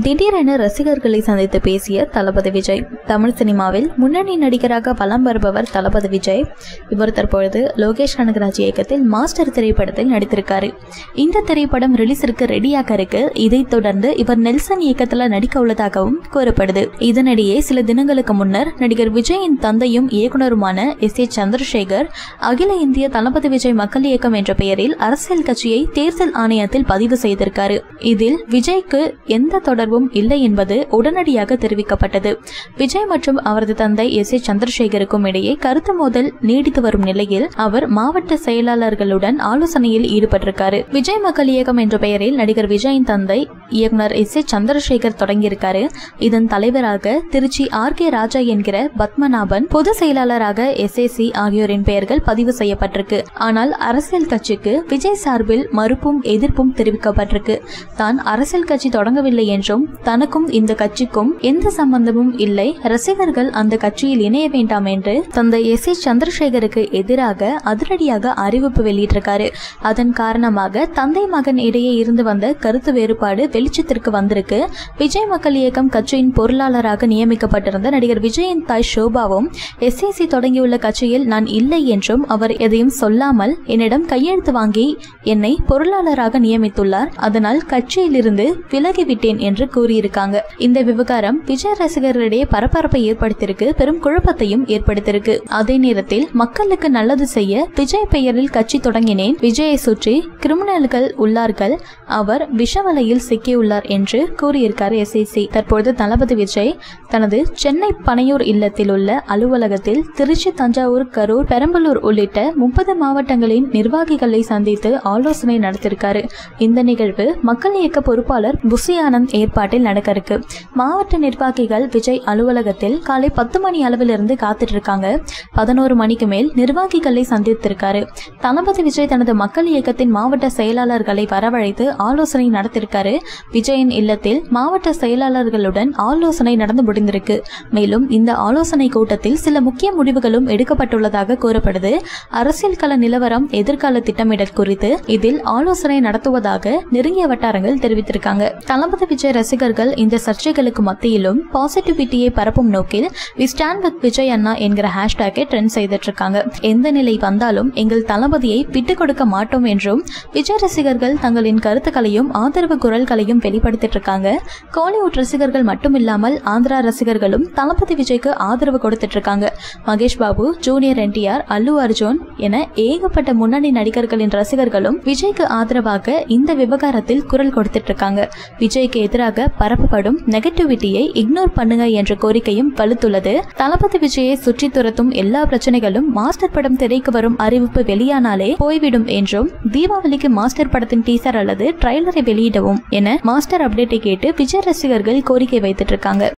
திடீரென ரசிகர்களை சந்தித்து பேசிய தளபதி விஜய் தமிழ் சினிமாவில் முன்னணி நடிகராக வலம் வருபவர் தளபதி விஜய் இவர் தற்பொழுது லோகேஷ் கனகராஜ் இயக்கத்தில் மாஸ்டர் திரைப்படத்தில் நடித்திருக்காரு இந்த திரைப்படம் ரிலீஸிற்கு ரெடியாக இருக்கு இதைத் தொடர்ந்து இவர் நெல்சன் இயக்கத்தில் நடிக்க உள்ளதாகவும் கூறப்படுது இதனிடையே சில தினங்களுக்கு முன்னர் நடிகர் விஜயின் தந்தையும் இயக்குனருமான எஸ் ஏ சந்திரசேகர் அகில இந்திய தளபதி விஜய் மக்கள் இயக்கம் என்ற பெயரில் அரசியல் கட்சியை தேர்தல் ஆணையத்தில் பதிவு செய்திருக்காரு இதில் விஜய்க்கு எந்த தொடர்பும் இல்லை என்பது உடனடியாக தெரிவிக்கப்பட்டது விஜய் மற்றும் அவரது தந்தை எஸ் ஏ சந்திரசேகருக்கும் இடையே கருத்து மோதல் நீடித்து வரும் நிலையில் அவர் மாவட்ட செயலாளர்களுடன் ஆலோசனையில் ஈடுபட்டிருக்காரு விஜய் மக்கள் இயக்கம் என்ற பெயரில் நடிகர் விஜயின் தந்தை இயக்குனர் எஸ் ஏ சந்திரசேகர் தொடங்கியிருக்காரு இதன் தலைவராக திருச்சி ஆர் கே ராஜா என்கிற பத்மநாபன் பொது செயலாளராக எஸ் சி ஆகியோரின் பெயர்கள் பதிவு செய்யப்பட்டிருக்கு ஆனால் அரசியல் கட்சிக்கு விஜய் சார்பில் மறுப்பும் எதிர்ப்பும் தெரிவிக்கப்பட்டிருக்கு தான் அரசியல் கட்சி தொடங்கவில்லை என்றும் தனக்கும் இந்த கட்சிக்கும் எந்த சம்பந்தமும் இல்லை ரசிகர்கள் அந்த கட்சியில் இணைய வேண்டாம் என்று தந்தை எஸ் ஏ சந்திரசேகருக்கு எதிராக அதிரடியாக அறிவிப்பு வெளியிட்டிருக்காரு அதன் காரணமாக தந்தை மகன் இடையே இருந்து வந்த கருத்து வேறுபாடு வெளிச்சத்திற்கு வந்திருக்கு விஜய் மக்கள் இயக்கம் கட்சியின் பொருளாளராக நியமிக்கப்பட்டிருந்த நடிகர் விஜயின் தாய் ஷோபாவும் எஸ்ஏசி தொடங்கியுள்ள கட்சியில் நான் இல்லை என்றும் அவர் எதையும் சொல்லாமல் என்னிடம் கையெழுத்து வாங்கி என்னை பொருளாளராக நியமித்துள்ளார் அதனால் கட்சியிலிருந்து விலகிவிட்டேன் என்று கூறியிருக்காங்க இந்த விவகாரம் விஜய் ரசிகர்களிடையே பரபரப்பை ஏற்படுத்தியிருக்கு பெரும் குழப்பத்தையும் ஏற்படுத்தியிருக்கு அதே நேரத்தில் மக்களுக்கு நல்லது செய்ய விஜய் பெயரில் கட்சி தொடங்கினேன் விஜயை சுற்றி கிரிமினல்கள் உள்ளார்கள் அவர் விஷவலையில் சிக்கியுள்ளார் என்று கூறியிருக்கார் எஸ்ஐசி தற்பொழுது தளபதி விஜய் தனது சென்னை பனையூர் இல்லத்தில் உள்ள அலுவலகத்தில் திருச்சி தஞ்சாவூர் கரூர் பெரம்பலூர் உள்ளிட்ட முப்பது மாவட்டங்களின் நிர்வாகிகளை சந்தித்து ஆலோசனை நடத்தியிருக்காரு இந்த நிகழ்வு மக்கள் இயக்க பொறுப்பாளர் புசி ஆனந்த் ஏற்பாட்டில் நடக்க இருக்கு மாவட்ட நிர்வாகிகள் விஜய் அலுவலகத்தில் காலை பத்து மணி அளவிலிருந்து காத்துட்டு இருக்காங்க பதினோரு மணிக்கு மேல் நிர்வாகிகளை சந்தித்திருக்காரு தளபதி விஜய் தனது மக்கள் இயக்கத்தின் மாவட்ட செயலாளர்களை வரவழைத்து ஆலோசனை நடத்திருக்காரு விஜயின் இல்லத்தில் மாவட்ட செயலாளர்களுடன் ஆலோசனை நடந்து முடிந்திருக்கு மேலும் இந்த ஆலோசனை கூட்டத்தில் சில முக்கிய முடிவுகளும் எடுக்கப்பட்டுள்ளதாக கூறப்படுது அரசியல் கள நிலவரம் எதிர்கால திட்டமிடல் குறித்து இதில் ஆலோசனை நடத்துவதாக நெருங்கிய வட்டாரங்கள் தெரிவித்திருக்காங்க தளபதி விஜய் ரசிகர்கள் இந்த சர்ச்சைகளுக்கு மத்தியிலும் பாசிட்டிவிட்டியை பரப்பும் நோக்கில் வி ஸ்டாண்ட் வித் விஜய் அண்ணா என்கிற ஹேஷ்டேக்கை ட்ரெண்ட் செய்துட்டு இருக்காங்க எந்த நிலை வந்தாலும் எங்கள் தளபதியை விட்டுக் கொடுக்க மாட்டோம் என்றும் விஜய் ரசிகர்கள் தங்களின் கருத்துக்களையும் ஆதரவு குரல்களையும் வெளிப்படுத்திட்டு இருக்காங்க காலிவுட் ரசிகர்கள் மட்டுமில்லாமல் ஆந்திரா ரசிகர்களும் தளபதி விஜய்க்கு ஆதரவு கொடுத்துட்டு இருக்காங்க மகேஷ் பாபு ஜூனியர் என்டிஆர் அல்லு அர்ஜுன் என ஏகப்பட்ட முன்னணி நடிகர்களின் ரசிகர்களும் விஜய்க்கு ஆதரவாக இந்த விவகாரத்தில் குரல் கொடுத்துட்டு இருக்காங்க விஜய்க்கு எதிராக பரப்பப்படும் நெகட்டிவிட்டியை இக்னோர் பண்ணுங்க என்ற கோரிக்கையும் வலுத்துள்ளது தளபதி விஜயை சுற்றி துரத்தும் எல்லா பிரச்சனைகளும் மாஸ்டர் படம் திரைக்கு வரும் அறிவிப்பு வெளியானாலே போய்விடும் என்றும் தீபாவளிக்கு மாஸ்டர் படத்தின் டீசர் அல்லது ட்ரைலரை வெளியிடவும் என மாஸ்டர் அப்டேட்டை கேட்டு விஜய் ரசிகர்கள் கோரிக்கை வைத்துட்டு இருக்காங்க